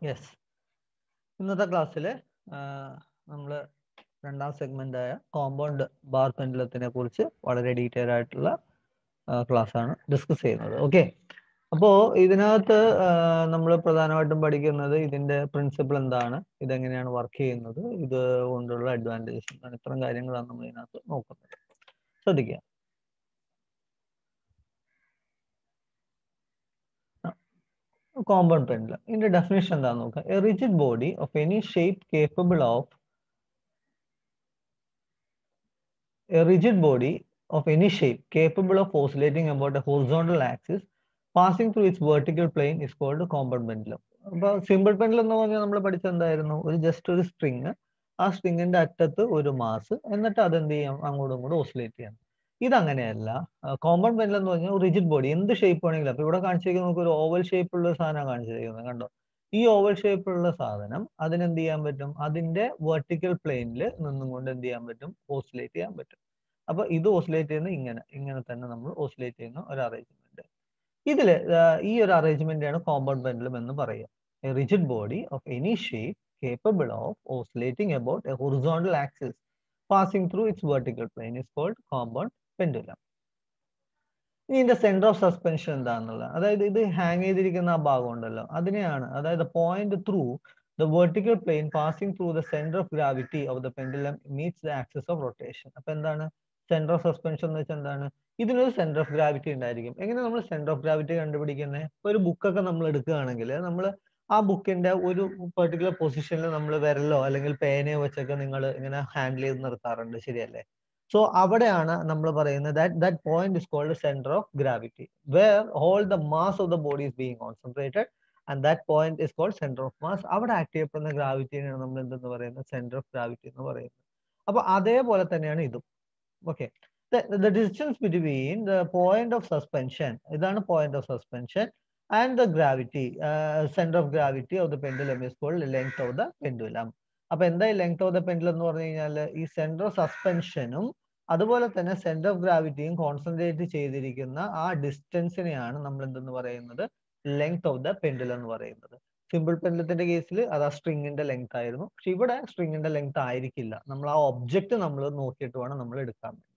Yes ഇന്നത്തെ ക്ലാസ്സിൽ നമ്മൾ രണ്ടാം സെഗ്മെന്റ് ആയ കോമ്പൗണ്ട് ബാർ പെൻഡലത്തിനെ കുറിച്ച് വളരെ ഡീറ്റെയിൽ ആയിട്ടുള്ള ക്ലാസ് ആണ് ഡിസ്കസ് ചെയ്യുന്നത് ഓക്കെ അപ്പോൾ ഇതിനകത്ത് നമ്മൾ പ്രധാനമായിട്ടും പഠിക്കുന്നത് ഇതിന്റെ പ്രിൻസിപ്പിൾ എന്താണ് ഇതെങ്ങനെയാണ് വർക്ക് ചെയ്യുന്നത് ഇത് കൊണ്ടുള്ള അഡ്വാൻറ്റേജസ് എന്താണ് ഇത്തരം കാര്യങ്ങളാണ് നമ്മൾ ഇതിനകത്ത് നോക്കുന്നത് ശ്രദ്ധിക്കുക compound pendulum. ഇതിന്റെ ഡെഫിനേഷൻ എന്താന്ന് നോക്കാം a rigid body of any shape capable of a rigid body of any shape capable of oscillating about a horizontal axis passing through its vertical plane is called compound pendulum അപ്പൊ simple pendulum എന്ന് പറഞ്ഞാൽ നമ്മൾ പഠിച്ചത് എന്തായിരുന്നു ഒരു just ഒരു string ആ സ്ട്രിങ്ങിന്റെ അറ്റത്ത് ഒരു മാസ് എന്നിട്ട് അതെന്ത് ചെയ്യാം അങ്ങോട്ടും ഇങ്ങോട്ടും ഓസിലേറ്റ് ചെയ്യാം ഇതങ്ങനെയല്ല കോമ്പൗണ്ട് പെൻഡൽ എന്ന് പറഞ്ഞാൽ റിജിഡ് ബോഡി എന്ത് ഷേപ്പ് വേണമെങ്കിലും അപ്പൊ ഇവിടെ കാണിച്ചിരിക്കുന്നത് നമുക്ക് ഒരു ഓവൽ ഷേപ്പുള്ള സാധനം കാണിച്ചിരിക്കുന്നത് കണ്ടോ ഈ ഓവൽ ഷേപ്പുള്ള സാധനം അതിനെന്ത് ചെയ്യാൻ പറ്റും അതിന്റെ വെർട്ടിക്കൽ പ്ലെയിനിൽ നിന്നും കൊണ്ട് എന്ത് ചെയ്യാൻ പറ്റും ഓസിലേറ്റ് ചെയ്യാൻ പറ്റും അപ്പൊ ഇത് ഓസിലേറ്റ് ചെയ്യുന്ന ഇങ്ങനെ ഇങ്ങനെ തന്നെ നമ്മൾ ഓസിലേറ്റ് ചെയ്യുന്ന ഒരു അറേഞ്ച്മെന്റ് ഇതില് ഈ ഒരു അറേഞ്ച്മെന്റ് ആണ് കോമ്പൗണ്ട് പെൻഡലും എന്ന് പറയുക rigid body of any shape capable of oscillating about a horizontal axis passing through its vertical plane is called compound pendulum ഇനി ഇതിന്റെ സെന്റർ ഓഫ് സസ്പെൻഷൻ എന്താണെന്നുള്ളത് അതായത് ഇത് ഹാങ് ചെയ്തിരിക്കുന്ന ആ ഭാഗം ഉണ്ടല്ലോ അതിനെയാണ് അതായത് point through the vertical plane passing through the centre of gravity of the pendulum meets the axis of rotation അപ്പൊ എന്താണ് സെന്റർ ഓഫ് സസ്പെൻഷൻ എന്ന് വെച്ചാൽ എന്താണ് ഇതിനൊരു സെന്റർ ഓഫ് ഗ്രാവിറ്റി ഉണ്ടായിരിക്കും എങ്ങനെ നമ്മൾ സെന്റർ ഓഫ് ഗ്രാവിറ്റി കണ്ടുപിടിക്കുന്നത് ഒരു ബുക്കൊക്കെ നമ്മൾ എടുക്കുകയാണെങ്കിൽ നമ്മൾ ആ ബുക്കിന്റെ ഒരു പെർട്ടിക്കുലർ പൊസിഷനിൽ നമ്മൾ വിരലോ അല്ലെങ്കിൽ പേനയോ വെച്ചൊക്കെ നിങ്ങൾ ഇങ്ങനെ ഹാൻഡിൽ ചെയ്ത് നിർത്താറുണ്ട് ശരിയല്ലേ സോ അവിടെയാണ് നമ്മൾ പറയുന്നത് that that point is called centre of gravity where whole the mass of the body is being concentrated and that point is called centre of mass അവിടെ ആക്ട് ചെയ്യപ്പെടുന്ന ഗ്രാവിറ്റിയാണ് നമ്മൾ എന്തെന്ന് പറയുന്നത് സെന്റർ ഓഫ് ഗ്രാവിറ്റി എന്ന് പറയുന്നത് അപ്പൊ അതേപോലെ തന്നെയാണ് ഇതും okay the distance between the point of suspension ഇതാണ് point of suspension and the gravity centre of gravity of the pendulum is called length of the pendulum അപ്പൊ എന്താ ഈ ലെങ്ത് ഓഫ് ദ പെൻഡുലം എന്ന് പറഞ്ഞു കഴിഞ്ഞാൽ ഈ സെന്റർ ഓഫ് സസ്പെൻഷനും അതുപോലെ തന്നെ സെന്റർ ഓഫ് ഗ്രാവിറ്റിയും കോൺസെൻട്രേറ്റ് ചെയ്തിരിക്കുന്ന ആ ഡിസ്റ്റൻസിനെയാണ് നമ്മൾ എന്തെന്ന് പറയുന്നത് ലെങ്ത് ഓഫ് ദ പെൻഡുലം എന്ന് പറയുന്നത് സിമ്പിൾ പെൻഡുലത്തിന്റെ കേസിൽ അത് ആ സ്ട്രിങ്ങിന്റെ ലെങ്ത് ആയിരുന്നു പക്ഷെ ഇവിടെ സ്ട്രിങ്ങിന്റെ ലെങ്ത് ആയിരിക്കില്ല നമ്മൾ ആ ഒബ്ജക്റ്റ് നമ്മൾ നോക്കിയിട്ട് വേണം നമ്മൾ എടുക്കാൻ വേണ്ടി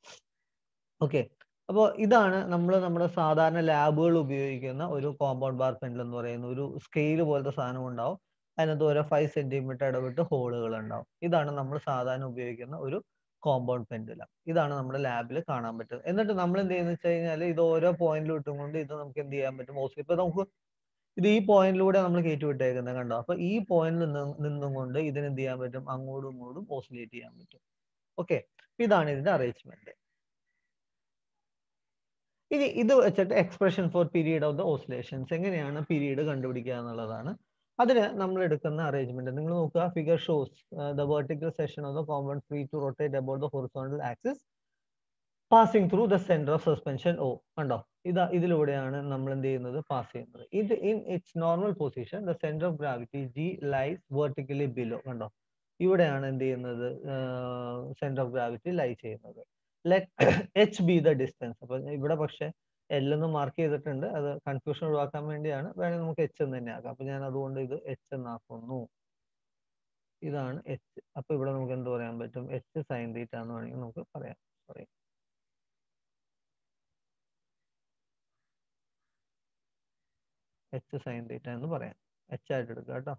ഓക്കെ അപ്പോൾ ഇതാണ് നമ്മൾ നമ്മുടെ സാധാരണ ലാബുകൾ ഉപയോഗിക്കുന്ന ഒരു കോമ്പൗണ്ട് ബാർ പെൻഡൽ എന്ന് പറയുന്ന ഒരു സ്കെയിൽ പോലത്തെ സാധനം ഉണ്ടാവും അതിനകത്ത് ഓരോ ഫൈവ് സെന്റിമീറ്റർ ഇടവിട്ട് ഹോളുകൾ ഉണ്ടാവും ഇതാണ് നമ്മൾ സാധാരണ ഉപയോഗിക്കുന്ന ഒരു കോമ്പൗണ്ട് പെൻഡുലം ഇതാണ് നമ്മുടെ ലാബിൽ കാണാൻ പറ്റുന്നത് എന്നിട്ട് നമ്മൾ എന്ത് ചെയ്യുന്നത് വെച്ച് കഴിഞ്ഞാൽ ഇത് ഓരോ പോയിന്റിൽ ഇട്ടുകൊണ്ട് ഇത് നമുക്ക് എന്ത് ചെയ്യാൻ പറ്റും മോസ്റ്റ്ലി ഇപ്പൊ നമുക്ക് ഇത് ഈ പോയിന്റിലൂടെ നമ്മൾ കയറ്റി വിട്ടേക്കുന്നത് കണ്ടോ അപ്പൊ ഈ പോയിന്റിൽ നിന്ന് നിന്നും കൊണ്ട് ഇതിന് എന്ത് ചെയ്യാൻ പറ്റും അങ്ങോട്ടും ഇങ്ങോട്ടും ഓസിലേറ്റ് ചെയ്യാൻ പറ്റും ഓക്കെ ഇതാണ് ഇതിന്റെ അറേഞ്ച്മെന്റ് ഇനി ഇത് വെച്ചിട്ട് expression for period of the oscillations എങ്ങനെയാണ് പീരീഡ് കണ്ടുപിടിക്കുക എന്നുള്ളതാണ് അതിന് നമ്മൾ എടുക്കുന്ന അറേഞ്ച്മെന്റ് നിങ്ങൾ നോക്കുക figure shows the vertical section of the compound free to rotate about the horizontal axis passing through the centre of suspension ഓ കണ്ടോ ഇതാ ഇതിലൂടെയാണ് നമ്മൾ എന്ത് ചെയ്യുന്നത് പാസ് ചെയ്യുന്നത് ഇത് in its normal position the centre of gravity G lies vertically below കണ്ടോ ഇവിടെയാണ് എന്ത് ചെയ്യുന്നത് സെന്റർ ഓഫ് ഗ്രാവിറ്റി ലൈ ചെയ്യുന്നത് let H be the distance അപ്പൊ ഇവിടെ പക്ഷെ എൽ എന്ന് മാർക്ക് ചെയ്തിട്ടുണ്ട് അത് കൺഫ്യൂഷൻ ഒഴിവാക്കാൻ വേണ്ടിയാണ് വേണമെങ്കിൽ നമുക്ക് എച്ച് എന്ന് തന്നെ ആക്കാം അപ്പൊ ഞാൻ അതുകൊണ്ട് ഇത് എച്ച് എന്നാക്കുന്നു ഇതാണ് എച്ച് അപ്പൊ ഇവിടെ നമുക്ക് എന്ത് പറയാൻ പറ്റും എച്ച് സൈൻ തീറ്റ എന്ന് വേണമെങ്കിൽ നമുക്ക് പറയാം സോറി എച്ച് സൈൻ തീറ്റ എന്ന് പറയാം എച്ച് ആയിട്ട് എടുക്കുക കേട്ടോ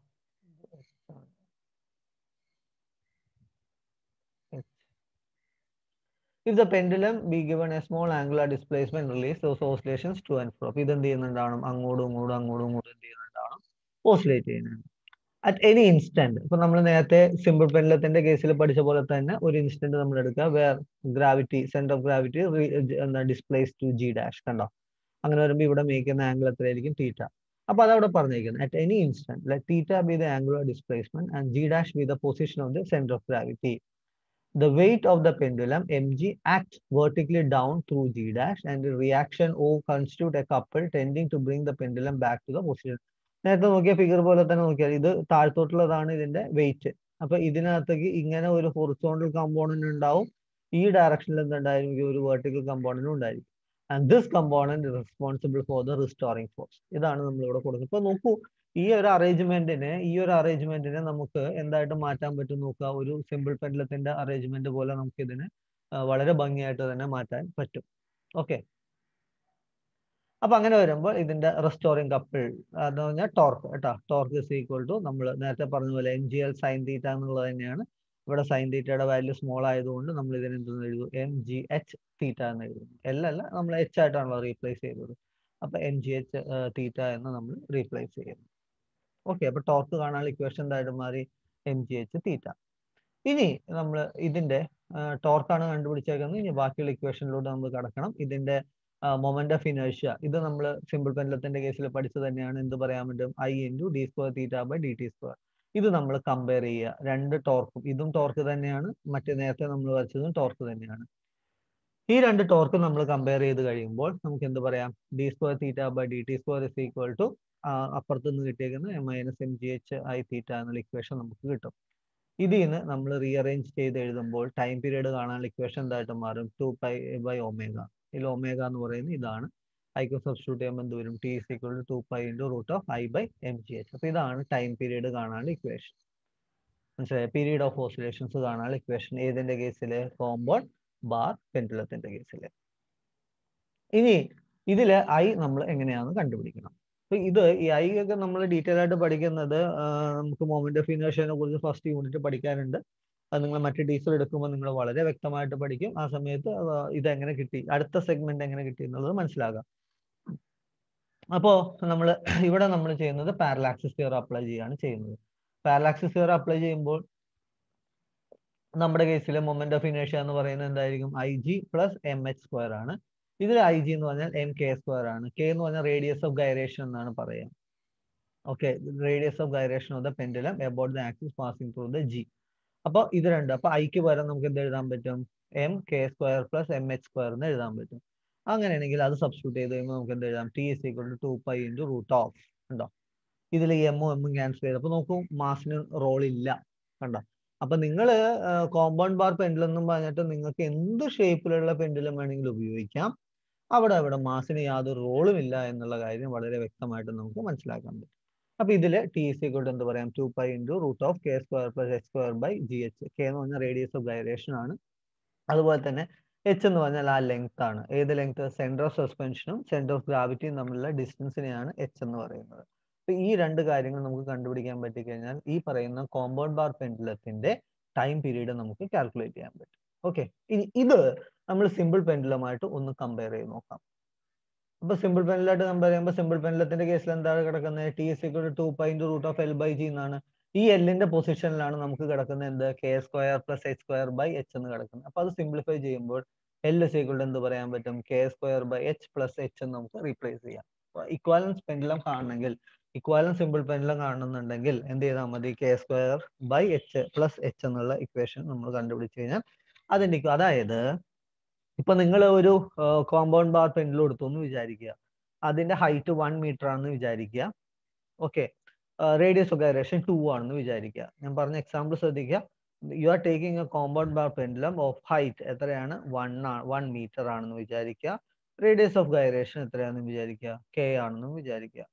If the pendulum be given a small angular displacement release those oscillations to and fro. ഇത് എന്ത് ചെയ്യുന്നുണ്ടാവണം അങ്ങോട്ടും ഇങ്ങോട്ടും അങ്ങോട്ടും ഇങ്ങോട്ടും എന്ത് ചെയ്യുന്നുണ്ടാവണം ഓസിലേറ്റ് ചെയ്യുന്നുണ്ട് അറ്റ് എനി ഇൻസ്റ്റന്റ് ഇപ്പൊ നമ്മൾ നേരത്തെ സിമ്പിൾ പെൻഡലത്തിന്റെ കേസിൽ പഠിച്ച പോലെ തന്നെ ഒരു ഇൻസ്റ്റന്റ് നമ്മൾ എടുക്കുക where gravity centre of gravity എന്താ ഡിസ്പ്ലേസ് ടു ജി ഡാഷ് കണ്ടോ അങ്ങനെ വരുമ്പോൾ ഇവിടെ മേക്കുന്ന ആംഗിൾ എത്രയായിരിക്കും തീറ്റ അപ്പൊ അതവിടെ പറഞ്ഞിരിക്കുന്നത് at any instant let theta be the angular displacement and G dash be the position of the centre of gravity the weight of the pendulum mg acts vertically down through g dash and the reaction o constitute a couple tending to bring the pendulum back to the position നേരത്തെ നോക്കിയ figure പോലെ തന്നെ നോക്കിയാൽ ഇത് താഴ്ത്തോട്ടുള്ളതാണ് ഇതിന്റെ wait അപ്പൊ ഇതിനകത്തേക്ക് ഇങ്ങനെ ഒരു ഹൊറിസോണ്ടൽ കമ്പോണന്റ് ഉണ്ടാവും ഈ ഡയറക്ഷനിൽ എന്തുണ്ടായിരിക്കും ഒരു വെർട്ടിക്കൽ കമ്പോണന്റും ഉണ്ടായിരിക്കും and this component responsible for the restoring force ഇതാണ് നമ്മൾ ഇവിടെ കൊടുക്കുന്നത് ഇപ്പൊ നോക്കൂ ഈ ഒരു അറേഞ്ച്മെന്റിനെ ഈ ഒരു അറേഞ്ച്മെന്റിനെ നമുക്ക് എന്തായിട്ട് മാറ്റാൻ പറ്റും നോക്കുക ഒരു സിമ്പിൾ പെൻഡലത്തിന്റെ അറേഞ്ച്മെന്റ് പോലെ നമുക്ക് ഇതിനെ വളരെ ഭംഗിയായിട്ട് തന്നെ മാറ്റാൻ പറ്റും ഓക്കെ അപ്പൊ അങ്ങനെ വരുമ്പോൾ ഇതിന്റെ റെസ്റ്റോറിംഗ് കപ്പിൾ എന്ന് പറഞ്ഞാൽ ടോർക്ക് കേട്ടോ ടോർക്ക് ഇസ് ഈക്വൽ ടു നമ്മൾ നേരത്തെ പറഞ്ഞ പോലെ M G L sine theta എന്നുള്ളത് തന്നെയാണ് ഇവിടെ സൈൻ തീറ്റയുടെ വാല്യൂ സ്മോൾ ആയതുകൊണ്ട് നമ്മൾ ഇതിന് എന്തെന്ന് എഴുതും എം ജി എച്ച് തീറ്റ എന്ന് എഴുതും എൽ അല്ല നമ്മൾ എച്ച് ആയിട്ടാണല്ലോ റീപ്ലേസ് ചെയ്തത് അപ്പൊ എം ജി എച്ച് തീറ്റ എന്ന് നമ്മൾ റീപ്ലേസ് ചെയ്യുന്നു ഓക്കെ അപ്പൊ ടോർക്ക് കാണാനുള്ള ഇക്വേഷൻ എന്തായിട്ട് മാറി എം ജി എച്ച് തീറ്റ ഇനി നമ്മൾ ഇതിന്റെ ടോർക്കാണ് കണ്ടുപിടിച്ചേക്കുന്നത് ഇനി ബാക്കിയുള്ള ഇക്വേഷനിലൂടെ നമ്മൾ കടക്കണം ഇതിന്റെ മൊമെന്റ് ഓഫ് ഇനേഴ്ഷ്യ ഇത് നമ്മൾ സിമ്പിൾ പെൻഡലത്തിന്റെ കേസിൽ പഠിച്ചത് തന്നെയാണ് എന്ത് പറയാൻ പറ്റും I into D square theta by D T square ഇത് നമ്മൾ കമ്പയർ ചെയ്യുക രണ്ട് ടോർക്കും ഇതും ടോർക്ക് തന്നെയാണ് മറ്റേ നേരത്തെ നമ്മൾ വരച്ചതും ടോർക്ക് തന്നെയാണ് ഈ രണ്ട് ടോർക്ക് നമ്മൾ കമ്പയർ ചെയ്ത് കഴിയുമ്പോൾ നമുക്ക് എന്ത് പറയാം D square theta by D T square is equal to അപ്പുറത്ത് നിന്ന് കിട്ടിയേക്കുന്ന minus M G H I theta എന്നുള്ള ഇക്വേഷൻ നമുക്ക് കിട്ടും ഇതിൽ നിന്ന് നമ്മൾ റീഅറേഞ്ച് ചെയ്ത് എഴുതുമ്പോൾ ടൈം പീരീഡ് കാണാനുള്ള ഇക്വേഷൻ എന്തായിട്ട് മാറും ടു പൈ ബൈ ഒമേഗ ഇതിൽ ഒമേഗ എന്ന് പറയുന്നത് ഇതാണ് ഐക്ക് സബ്സ്റ്റിറ്റ്യൂട്ട് ചെയ്യുമ്പോൾ എന്ത് വരും T is equal to two pi into root of I by M G H അപ്പോൾ ഇതാണ് ടൈം പീരീഡ് കാണാനുള്ള ഇക്വേഷൻ മനസ്സിലായി പീരീഡ് ഓഫ് ഓസിലേഷൻസ് കാണാനുള്ള ഇക്വേഷൻ ഏതിന്റെ കേസിൽ കോമ്പൗണ്ട് ബാർ പെൻഡുലത്തിന്റെ കേസിൽ ഇനി ഇതില് ഐ നമ്മൾ എങ്ങനെയാണ് കണ്ടുപിടിക്കണം അപ്പൊ ഇത് ഈ ഐ ഒക്കെ നമ്മൾ ഡീറ്റെയിൽ ആയിട്ട് പഠിക്കുന്നത് നമുക്ക് മൊമെന്റ് ഓഫ് ഇനേഴ്ഷ്യനെ കുറിച്ച് ഫസ്റ്റ് യൂണിറ്റ് പഠിക്കാനുണ്ട് അത് നിങ്ങൾ മറ്റു ഡീസൽ എടുക്കുമ്പോൾ നിങ്ങൾ വളരെ വ്യക്തമായിട്ട് പഠിക്കും ആ സമയത്ത് ഇത് എങ്ങനെ കിട്ടി അടുത്ത സെഗ്മെന്റ് എങ്ങനെ കിട്ടി എന്നുള്ളത് മനസ്സിലാകാം അപ്പോ നമ്മൾ ഇവിടെ നമ്മൾ ചെയ്യുന്നത് പാരലാക്സിസ് തിയർ അപ്ലൈ ചെയ്യാണ് ചെയ്യുന്നത് പാരലാക്സിസ് തിയർ അപ്ലൈ ചെയ്യുമ്പോൾ നമ്മുടെ കേസിൽ മൊമെന്റ് ഓഫ് ഇനേഷ്യ എന്ന് പറയുന്നത് എന്തായിരിക്കും I G plus M H square ആണ് ഇതിൽ ഐ ജി എന്ന് പറഞ്ഞാൽ എം കെ സ്ക്വയർ ആണ് കെ എന്ന് പറഞ്ഞാൽ റേഡിയസ് ഓഫ് ഗൈറേഷൻ എന്നാണ് പറയുക okay radius of gyration of the pendulum about the axis passing through the G അപ്പോൾ ഇത് രണ്ട് അപ്പൊ ഐക്ക് പകരം നമുക്ക് എന്ത് എഴുതാൻ പറ്റും M K square plus M H square എന്ന് എഴുതാൻ പറ്റും അങ്ങനെയാണെങ്കിൽ അത് സബ്സ്റ്റിറ്റ്യൂട്ട് ചെയ്ത് കഴിയുമ്പോൾ നമുക്ക് എന്ത് എഴുതാം T is equal to two pi into root of ഉണ്ടോ ഇതിൽ എമ്മും എമ്മും ക്യാൻസൽ ചെയ്ത് അപ്പൊ നോക്കൂ മാസിന് റോൾ ഇല്ല കണ്ടോ അപ്പൊ നിങ്ങൾ കോമ്പൗണ്ട് ബാർ പെൻഡിൽ എന്നും പറഞ്ഞിട്ട് നിങ്ങൾക്ക് എന്ത് ഷേപ്പിലുള്ള പെൻഡിലും വേണമെങ്കിലും ഉപയോഗിക്കാം അവിടെ അവിടെ മാസിന് യാതൊരു റോളും ഇല്ല എന്നുള്ള കാര്യം വളരെ വ്യക്തമായിട്ട് നമുക്ക് മനസ്സിലാക്കാൻ പറ്റും അപ്പൊ ഇതിൽ ടി സി കൊണ്ട് എന്ത് പറയാം two pi into root of K square plus H square by G H K എന്ന് പറഞ്ഞാൽ റേഡിയസ് ഓഫ് ഗൈറേഷൻ ആണ് അതുപോലെ തന്നെ എച്ച് എന്ന് പറഞ്ഞാൽ ആ ലെങ്ത് ആണ് ഏത് ലെങ്ത് സെന്റർ ഓഫ് സസ്പെൻഷനും സെന്റർ ഓഫ് ഗ്രാവിറ്റിയും തമ്മിലുള്ള ഡിസ്റ്റൻസിനെയാണ് എച്ച് എന്ന് പറയുന്നത് അപ്പൊ ഈ രണ്ട് കാര്യങ്ങൾ നമുക്ക് കണ്ടുപിടിക്കാൻ പറ്റിക്കഴിഞ്ഞാൽ ഈ പറയുന്ന കോമ്പൗണ്ട് ബാർ പെൻഡുലത്തിന്റെ ടൈം പീരീഡ് നമുക്ക് കാൽക്കുലേറ്റ് ചെയ്യാൻ പറ്റും ഓക്കെ ഇനി ഇത് നമ്മൾ സിമ്പിൾ പെൻഡുലമായിട്ട് ഒന്ന് കമ്പയർ ചെയ്ത് നോക്കാം അപ്പൊ സിമ്പിൾ പെൻഡലായിട്ട് കമ്പയർ ചെയ്യുമ്പോൾ സിമ്പിൾ പെൻഡലത്തിന്റെ കേസിൽ എന്താണ് കിടക്കുന്നത് T is equal two pi into root of L by G എന്നാണ് ഈ എല്ലിന്റെ പൊസിഷനിലാണ് നമുക്ക് കിടക്കുന്നത് എന്ത് K square plus H square by H എന്ന് കിടക്കുന്നത് അപ്പൊ അത് സിംപ്ലിഫൈ ചെയ്യുമ്പോൾ എൽ എസ് ഈക്വൽ എന്ത് പറയാൻ പറ്റും K square by H plus H എന്ന് നമുക്ക് റീപ്ലേസ് ചെയ്യാം ഇക്വാലൻസ് പെൻഡലം കാണണമെങ്കിൽ ഇക്വാലൻസ് സിമ്പിൾ പെൻഡലം കാണുന്നുണ്ടെങ്കിൽ എന്ത് ചെയ്താൽ മതി K square by H plus H എന്നുള്ള ഇക്വേഷൻ നമ്മൾ കണ്ടുപിടിച്ച് കഴിഞ്ഞാൽ അതിന്റെ അതായത് ഇപ്പൊ നിങ്ങൾ ഒരു കോമ്പൗണ്ട് ബാർ പെൻഡിൽ എടുത്തു എന്ന് വിചാരിക്കുക അതിന്റെ ഹൈറ്റ് വൺ മീറ്റർ ആണെന്ന് വിചാരിക്കുക okay radius of gyration two ആണെന്ന് വിചാരിക്കുക ഞാൻ പറഞ്ഞ എക്സാമ്പിൾ ശ്രദ്ധിക്കുക you are taking a compound bar pendulum of height എത്രയാണ് വൺ വൺ മീറ്റർ ആണെന്ന് വിചാരിക്കുക റേഡിയസ് ഓഫ് ഗൈറേഷൻ എത്രയാണെന്ന് വിചാരിക്കുക കെ ആണെന്ന് വിചാരിക്കുക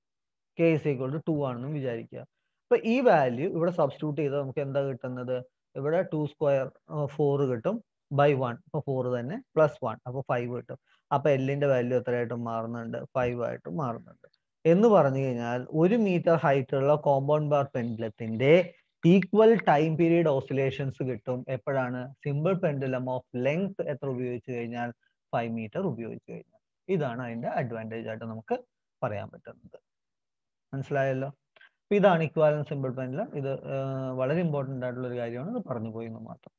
K is equal to two ആണെന്ന് വിചാരിക്കുക അപ്പൊ ഈ വാല്യൂ ഇവിടെ സബ്സ്റ്റിറ്റ്യൂട്ട് ചെയ്താൽ നമുക്ക് എന്താ കിട്ടുന്നത് ഇവിടെ ടു സ്ക്വയർ ഫോർ കിട്ടും ബൈ വൺ അപ്പൊ ഫോർ തന്നെ പ്ലസ് വൺ അപ്പൊ ഫൈവ് കിട്ടും അപ്പൊ എല്ലിന്റെ വാല്യൂ എത്രയായിട്ടും മാറുന്നുണ്ട് ഫൈവ് ആയിട്ട് മാറുന്നുണ്ട് എന്ന് പറഞ്ഞു കഴിഞ്ഞാൽ ഒരു മീറ്റർ ഹൈറ്റ് ഉള്ള കോമ്പൗണ്ട് ബാർ പെൻഡലത്തിന്റെ ഈക്വൽ ടൈം പീരീഡ് ഓസിലേഷൻസ് കിട്ടും എപ്പോഴാണ് സിമ്പിൾ പെൻഡുലം ഓഫ് ലെങ്ത് എത്ര ഉപയോഗിച്ച് കഴിഞ്ഞാൽ ഫൈവ് മീറ്റർ ഉപയോഗിച്ച് കഴിഞ്ഞാൽ ഇതാണ് അതിന്റെ അഡ്വാൻറ്റേജ് ആയിട്ട് നമുക്ക് പറയാൻ പറ്റുന്നത് മനസ്സിലായല്ലോ അപ്പൊ ഇതാണ് ഇക്വാലൻ സിമ്പിൾ പെൻഡുലം ഇത് വളരെ ഇമ്പോർട്ടന്റ് ആയിട്ടുള്ള ഒരു കാര്യമാണ് ഇത് പറഞ്ഞു പോയി എന്ന് മാത്രം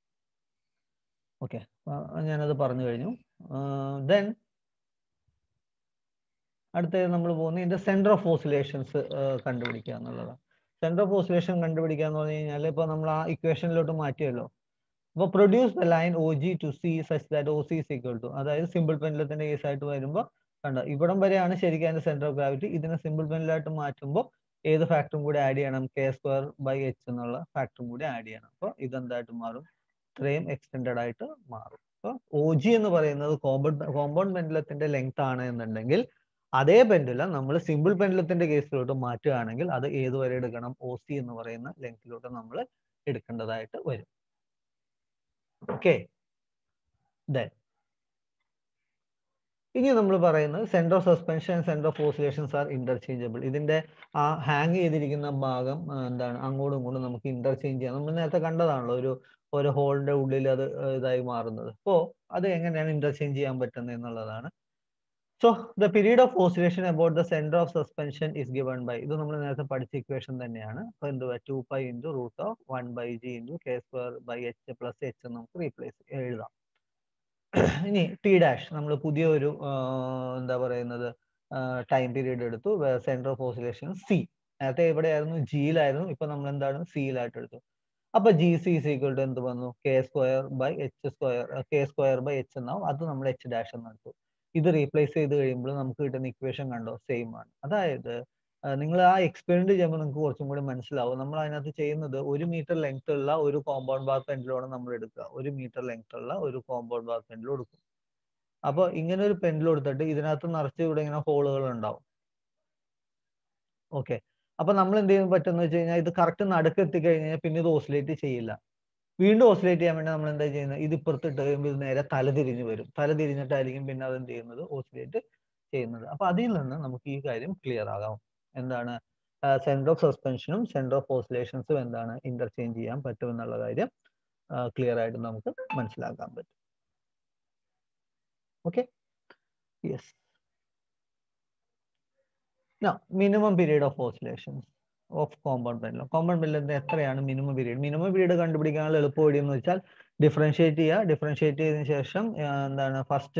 ഓക്കെ ഞാനത് പറഞ്ഞു കഴിഞ്ഞു ദെൻ അടുത്തത് നമ്മൾ പോകുന്നത് ഇതിന്റെ സെന്റർ ഓഫ് ഓസിലേഷൻസ് കണ്ടുപിടിക്കുക എന്നുള്ളതാണ് സെന്റർ ഓഫ് ഓസിലേഷൻ കണ്ടുപിടിക്കുക എന്ന് പറഞ്ഞു കഴിഞ്ഞാൽ ഇപ്പൊ നമ്മൾ ആ ഇക്വേഷനിലോട്ട് മാറ്റിയല്ലോ അപ്പോൾ produce the line O G to C such that O C equal to അതായത് സിമ്പിൾ പെൻഡലത്തിന്റെ കേസ് ആയിട്ട് വരുമ്പോൾ കണ്ടോ ഇവിടം വരെയാണ് ശരിക്കും അതിന്റെ സെന്റർ ഓഫ് ഗ്രാവിറ്റി ഇതിനെ സിമ്പിൾ പെൻഡലായിട്ട് മാറ്റുമ്പോൾ ഏത് ഫാക്ടറും കൂടി ആഡ് ചെയ്യണം കെ സ്ക്വയർ ബൈ എച്ച് എന്നുള്ള ഫാക്ടറും കൂടി ആഡ് ചെയ്യണം അപ്പോൾ ഇതെന്തായിട്ട് മാറും ഇത്രയും എക്സ്റ്റെൻഡഡ് ആയിട്ട് മാറും അപ്പോൾ ഒ ജി എന്ന് പറയുന്നത് കോമ്പൗണ്ട് കോമ്പൗണ്ട് പെൻഡുലത്തിന്റെ ലെങ്ത് ആണ് എന്നുണ്ടെങ്കിൽ അതേ പെൻഡുലം നമ്മൾ സിമ്പിൾ പെൻഡുലത്തിന്റെ കേസിലോട്ട് മാറ്റുകയാണെങ്കിൽ അത് ഏത് വരെ എടുക്കണം ഒ സി എന്ന് പറയുന്ന ലെങ്തിലോട്ട് നമ്മൾ എടുക്കേണ്ടതായിട്ട് വരും ഓക്കെ ദെൻ ഇനി നമ്മൾ പറയുന്നത് centre of suspension centre of oscillations are interchangeable ഇതിന്റെ ആ ഹാങ് ചെയ്തിരിക്കുന്ന ഭാഗം ആ, എന്താണ് അങ്ങോട്ടും ഇങ്ങോട്ടും നമുക്ക് ഇന്റർചേഞ്ച് ചെയ്യാം നമ്മൾ നേരത്തെ കണ്ടതാണല്ലോ ഒരു ഒരു ഹോളിന്റെ ഉള്ളിൽ അത് ആ, ഇതായി മാറുന്നത് അപ്പോൾ അത് എങ്ങനെയാണ് ഇന്റർചേഞ്ച് ചെയ്യാൻ പറ്റുന്നത് എന്നുള്ളതാണ് so the period of oscillation about the centre of suspension is given by ഇത് നമ്മൾ നേരത്തെ പഠിച്ച ഇക്വേഷൻ തന്നെയാണ് അപ്പൊ എന്തുവാ two pi into root of one by G into K square by H plus H നമുക്ക് റീപ്ലേസ് എഴുതാം ഇനി ടി ഡാഷ് നമ്മൾ പുതിയ ഒരു എന്താ പറയുന്നത് ടൈം പീരീഡ് എടുത്തു സെന്റർ ഓഫ് ഓസിലേഷൻ സി നേരത്തെ എവിടെയായിരുന്നു ജിയിലായിരുന്നു ഇപ്പൊ നമ്മൾ എന്താണ് സിയിലായിട്ട് എടുത്തു അപ്പൊ G C is equal to എന്ത് വന്നു K square by H square K square by H എന്നാവും അത് നമ്മൾ എച്ച് ഡാഷ് എന്ന് എടുത്തു ഇത് റീപ്ലേസ് ചെയ്ത് കഴിയുമ്പോൾ നമുക്ക് കിട്ടുന്ന ഇക്വേഷൻ കണ്ടോ സെയിം ആണ് അതായത് നിങ്ങൾ ആ എക്സ്പെരിമെന്റ് ചെയ്യുമ്പോൾ നിങ്ങൾക്ക് കുറച്ചും കൂടി മനസ്സിലാവും നമ്മൾ അതിനകത്ത് ചെയ്യുന്നത് ഒരു മീറ്റർ ലെങ്ത് ഉള്ള ഒരു കോമ്പൗണ്ട് ബാർ പെൻഡിലാണ് നമ്മൾ എടുക്കുക ഒരു മീറ്റർ ലെങ്ത് ഉള്ള ഒരു കോമ്പൗണ്ട് ബാർ പെൻഡിൽ എടുക്കും അപ്പോൾ ഇങ്ങനെ ഒരു പെൻഡിൽ എടുത്തിട്ട് ഇതിനകത്ത് നിറച്ച് ഇവിടെ ഇങ്ങനെ ഹോളുകൾ ഉണ്ടാവും ഓക്കെ അപ്പൊ നമ്മൾ എന്ത് ചെയ്യാൻ പറ്റുന്ന വെച്ച് കഴിഞ്ഞാൽ ഇത് കറക്റ്റ് നടുക്ക് എത്തിക്കഴിഞ്ഞാൽ പിന്നെ ഇത് ഓസിലേറ്റ് ചെയ്യില്ല വീണ്ടും ഓസിലേറ്റ് ചെയ്യാൻ വേണ്ടി നമ്മൾ എന്താ ചെയ്യുന്നത് ഇത് ഇപ്പുറത്തിട്ട് കഴിയുമ്പോൾ ഇത് നേരെ തല തിരിഞ്ഞ് വരും തല തിരിഞ്ഞിട്ടായിരിക്കും പിന്നെ അത് എന്ത് ചെയ്യുന്നത് ഓസിലേറ്റ് ചെയ്യുന്നത് അപ്പൊ അതിൽ നിന്ന് നമുക്ക് ഈ കാര്യം ക്ലിയർ ആകാം എന്താണ് സെന്റർ ഓഫ് സസ്പെൻഷനും സെന്റർ ഓഫ് ഓസിലേഷൻസും എന്താണ് ഇന്റർചേഞ്ച് ചെയ്യാൻ പറ്റും എന്നുള്ള കാര്യം ക്ലിയർ ആയിട്ട് നമുക്ക് മനസ്സിലാക്കാൻ പറ്റും okay yes minimum period of oscillations of compound pendulum compound പെൻഡുലത്തിന്റെ എത്രയാണ് മിനിമം പീരീഡ് മിനിമം പീരീഡ് കണ്ടുപിടിക്കാനുള്ള എളുപ്പ വഴി എന്ന് വെച്ചാൽ ഡിഫറൻഷിയേറ്റ് ചെയ്യുക ഡിഫറൻഷിയേറ്റ് ചെയ്തതിനു ശേഷം ആ, എന്താണ് ഫസ്റ്റ്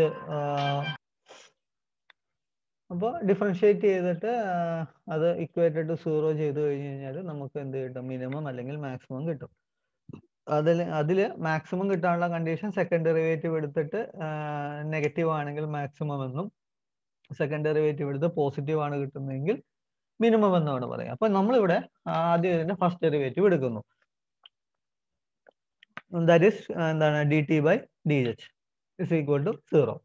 അപ്പോൾ ഡിഫറൻഷിയേറ്റ് ചെയ്തിട്ട് ആ, അത് ഇക്വേറ്റഡ് ടു സീറോ ചെയ്ത് കഴിഞ്ഞ് കഴിഞ്ഞാൽ നമുക്ക് എന്ത് കിട്ടും മിനിമം അല്ലെങ്കിൽ മാക്സിമം കിട്ടും അതിൽ അതിൽ മാക്സിമം കിട്ടാനുള്ള കണ്ടീഷൻ സെക്കൻഡ് ഡെറിവേറ്റീവ് എടുത്തിട്ട് നെഗറ്റീവ് ആണെങ്കിൽ മാക്സിമം എന്നും സെക്കൻഡ് ഡെറിവേറ്റീവ് എടുത്ത് പോസിറ്റീവ് ആണ് കിട്ടുന്നതെങ്കിൽ മിനിമം എന്നാണ് പറയുക അപ്പൊ നമ്മളിവിടെ ആദ്യം ഇതിന്റെ ഫസ്റ്റ് ഡെറിവേറ്റീവ് എടുക്കുന്നു ദാറ്റ് ഈസ് എന്താണ് D T by D H is equal to zero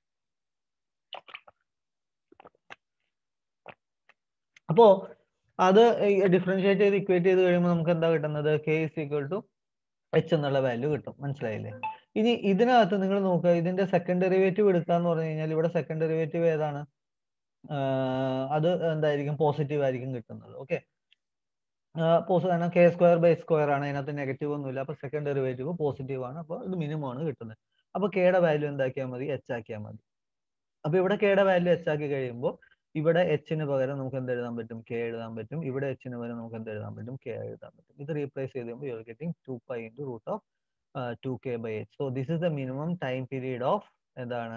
അപ്പോ അത് ഡിഫറൻഷിയേറ്റ് ചെയ്ത് ഇക്വേറ്റ് ചെയ്ത് കഴിയുമ്പോൾ നമുക്ക് എന്താ കിട്ടുന്നത് K is equal to H എന്നുള്ള വാല്യൂ കിട്ടും മനസ്സിലായില്ലേ ഇനി ഇതിനകത്ത് നിങ്ങൾ നോക്കുക ഇതിന്റെ സെക്കൻഡ് ഡെറിവേറ്റീവ് എടുക്കുക എന്ന് പറഞ്ഞു കഴിഞ്ഞാൽ ഇവിടെ സെക്കൻഡ് ഡെറിവേറ്റീവ് ഏതാണ് ആഹ് അത് എന്തായിരിക്കും പോസിറ്റീവ് ആയിരിക്കും കിട്ടുന്നത് ഓക്കെ കാരണം കെ സ്ക്വയർ ബൈ സ്ക്വയർ ആണ് അതിനകത്ത് നെഗറ്റീവ് ഒന്നുമില്ല അപ്പൊ സെക്കൻഡ് ഡെറിവേറ്റീവ് പോസിറ്റീവ് ആണ് അപ്പോൾ ഇത് മിനിമം ആണ് കിട്ടുന്നത് അപ്പൊ കെയുടെ വാല്യൂ എന്താക്കിയാൽ മതി എച്ച് ആക്കിയാൽ മതി അപ്പൊ ഇവിടെ കെയുടെ വാല്യൂ എച്ച് ആക്കി കഴിയുമ്പോൾ ഇവിടെ എച്ചിന് പകരം നമുക്ക് എന്ത് എഴുതാൻ പറ്റും കെ എഴുതാൻ പറ്റും ഇവിടെ എച്ചിന് പകരം നമുക്ക് എന്ത് എഴുതാൻ പറ്റും കെ എഴുതാൻ പറ്റും ഇത് റീപ്ലേസ് ചെയ്ത് കഴിയുമ്പോൾ you are getting two pi into root of two K by H so this is the minimum time period of എന്താണ്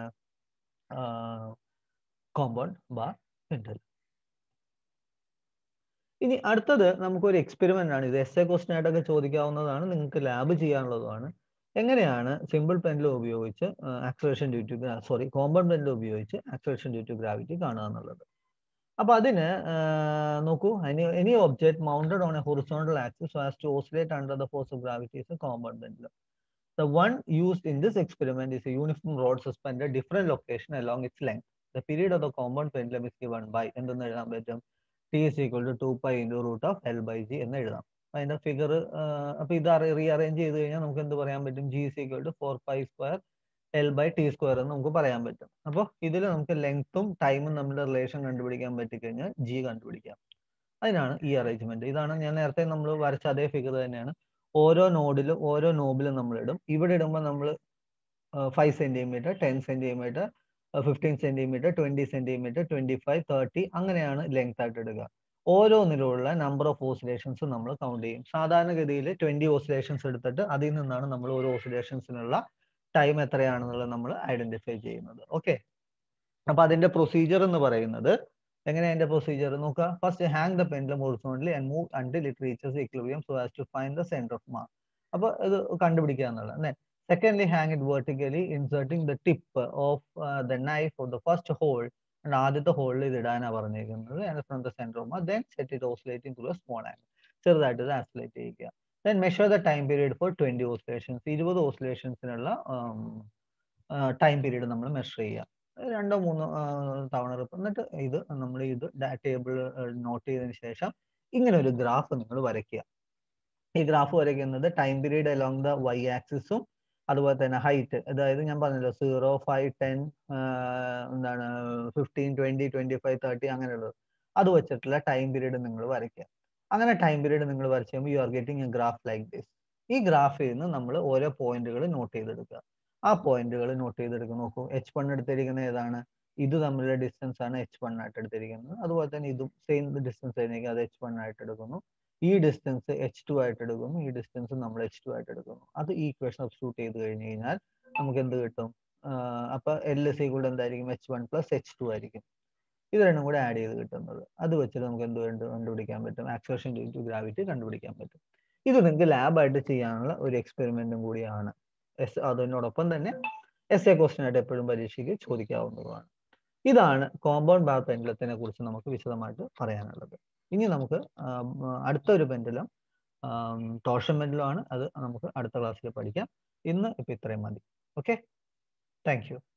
കോമ്പൗണ്ട് ബാർ പെൻഡൽ ഇനി അടുത്തത് നമുക്കൊരു എക്സ്പെരിമെന്റ് ആണ് ഇത് എസ് എ ക്വസ്റ്റൻ ആയിട്ടൊക്കെ ചോദിക്കാവുന്നതാണ് നിങ്ങൾക്ക് ലാബ് ചെയ്യാനുള്ളതുമാണ് എങ്ങനെയാണ് സിമ്പിൾ പെൻഡിൽ ഉപയോഗിച്ച് acceleration due to sorry compound pendulum ഉപയോഗിച്ച് ആക്സലേഷൻ ഡ്യൂ ടു ഗ്രാവിറ്റി കാണുക എന്നുള്ളത് അപ്പൊ അതിന് നോക്കൂ any object mounted on a horizontal axis as to oscillate under the force of gravity is a compound pendulum The one used in this experiment is a uniform rod suspended different location along its length. The period of the compound pendulum is given by എന്തെന്ന് എഴുതാൻ പറ്റും T is equal to two pi into root of L by G എന്ന് എഴുതാം അതിന്റെ figure അപ്പൊ ഇത് rearrange ചെയ്ത് കഴിഞ്ഞാൽ നമുക്ക് എന്ത് പറയാൻ പറ്റും G is equal to four pi square L by T square എന്ന് നമുക്ക് പറയാൻ പറ്റും അപ്പോൾ ഇതിൽ നമുക്ക് ലെങ്ത്തും ടൈമും തമ്മിലുള്ള റിലേഷൻ കണ്ടുപിടിക്കാൻ പറ്റിക്കഴിഞ്ഞാൽ ജി കണ്ടുപിടിക്കാം അതിനാണ് ഈ അറേഞ്ച്മെന്റ് ഇതാണ് ഞാൻ നേരത്തെ നമ്മൾ വരച്ച അതേ ഫിഗർ തന്നെയാണ് ഓരോ നോഡിലും ഓരോ നോബിലും നമ്മൾ ഇടും ഇവിടെ ഇടുമ്പോൾ നമ്മൾ five centimetre ten centimetre fifteen centimetre twenty centimetre twenty five thirty അങ്ങനെയാണ് ലെങ്ത് ആയിട്ട് ഇടുക ഓരോന്നിലുള്ള നമ്പർ ഓഫ് ഓസിലേഷൻസ് നമ്മൾ കൗണ്ട് ചെയ്യും സാധാരണഗതിയിൽ ട്വന്റി ഓസിലേഷൻസ് എടുത്തിട്ട് അതിൽ നിന്നാണ് നമ്മൾ ഓരോ ഓസിലേഷൻസിനുള്ള ടൈം എത്രയാണെന്നുള്ളത് നമ്മൾ ഐഡന്റിഫൈ ചെയ്യുന്നത് ഓക്കെ അപ്പൊ അതിന്റെ പ്രൊസീജിയർ എന്ന് പറയുന്നത് എങ്ങനെ അതിന്റെ പ്രൊസീജിയർ നോക്കുക first hang the pendulum horizontally and move until it reaches equilibrium so as to find the centre of mass അപ്പൊ ഇത് കണ്ടുപിടിക്കുക എന്നുള്ളത് secondly hang it vertically inserting the tip of the knife of the first hole and ആദ്യത്തെ ഹോളിൽ ഇത് ഇടാനാണ് പറഞ്ഞിരിക്കുന്നത് and from the centre of mass then set it oscillating to a small angle ചെറുതായിട്ട് ഇത് ആസിലേറ്റ് ചെയ്യുക then measure the time period for twenty oscillations ഇരുപത് ഓസിലേഷൻസിനുള്ള ടൈം പീരീഡ് നമ്മൾ മെഷർ ചെയ്യുക രണ്ടോ മൂന്നോ തവണ റിപ്പ് എന്നിട്ട് ഇത് നമ്മൾ ഇത് ടേബിൾ നോട്ട് ചെയ്തതിന് ശേഷം ഇങ്ങനെ ഒരു ഗ്രാഫ് നിങ്ങൾ വരയ്ക്കുക ഈ ഗ്രാഫ് വരയ്ക്കുന്നത് time period along the Y ആക്സിസും അതുപോലെ തന്നെ ഹൈറ്റ് അതായത് ഞാൻ പറഞ്ഞല്ലോ സീറോ ഫൈവ് ടെൻ എന്താണ് fifteen twenty twenty five thirty അങ്ങനെയുള്ളത് അത് വെച്ചിട്ടുള്ള ടൈം പീരീഡ് നിങ്ങൾ വരയ്ക്കുക അങ്ങനെ ടൈം പീരീഡ് നിങ്ങൾ വരച്ച് കഴിയുമ്പോൾ you are getting a graph like this ഈ ഗ്രാഫിൽ നിന്ന് നമ്മൾ ഓരോ പോയിന്റുകൾ നോട്ട് ചെയ്തെടുക്കുക ആ പോയിന്റുകൾ നോട്ട് ചെയ്തെടുക്കുക നോക്കൂ എച്ച് വൺ എടുത്തിരിക്കുന്നത് ഏതാണ് ഇത് തമ്മിലുള്ള ഡിസ്റ്റൻസ് ആണ് എച്ച് വൺ ആയിട്ട് എടുത്തിരിക്കുന്നത് അതുപോലെ തന്നെ ഇതും സെയിം ഡിസ്റ്റൻസ് ആയിരിക്കും അത് എച്ച് വൺ ആയിട്ട് എടുക്കുന്നു ഈ ഡിസ്റ്റൻസ് എച്ച് ടു ആയിട്ട് എടുക്കുന്നു ഈ ഡിസ്റ്റൻസ് നമ്മൾ എച്ച് ടു ആയിട്ട് എടുക്കുന്നു അത് ഈ ഇക്വേഷൻ സബ്സ്റ്റിറ്റ്യൂട്ട് ചെയ്ത് കഴിഞ്ഞ് കഴിഞ്ഞാൽ നമുക്ക് എന്ത് കിട്ടും അപ്പൊ എൽ എസ് ഈക്വൾ എന്തായിരിക്കും H one plus H two ആയിരിക്കും ഇത് രണ്ടും കൂടെ ആഡ് ചെയ്ത് കിട്ടുന്നത് അത് വെച്ചിട്ട് നമുക്ക് എന്ത് വേണ്ട കണ്ടുപിടിക്കാൻ പറ്റും ആക്സേഷൻ ഡ്യൂ ടു ഗ്രാവിറ്റി കണ്ടുപിടിക്കാൻ പറ്റും ഇത് നിങ്ങൾക്ക് ലാബായിട്ട് ചെയ്യാനുള്ള ഒരു എക്സ്പെരിമെന്റും കൂടിയാണ് എസ് അതിനോടൊപ്പം തന്നെ എസ് എ ക്വസ്റ്റ്യൻ ആയിട്ട് എപ്പോഴും പരീക്ഷയ്ക്ക് ചോദിക്കാവുന്നതുമാണ് ഇതാണ് കോമ്പൗണ്ട് ബാത്ത് പെൻഡലത്തിനെ കുറിച്ച് നമുക്ക് വിശദമായിട്ട് പറയാനുള്ളത് ഇനി നമുക്ക് അടുത്ത ഒരു പെൻഡലം ടോർഷൻ പെൻഡലം ആണ് അത് നമുക്ക് അടുത്ത ക്ലാസ്സിൽ പഠിക്കാം ഇന്ന് ഇപ്പൊ ഇത്രയും മതി ഓക്കെ താങ്ക് യു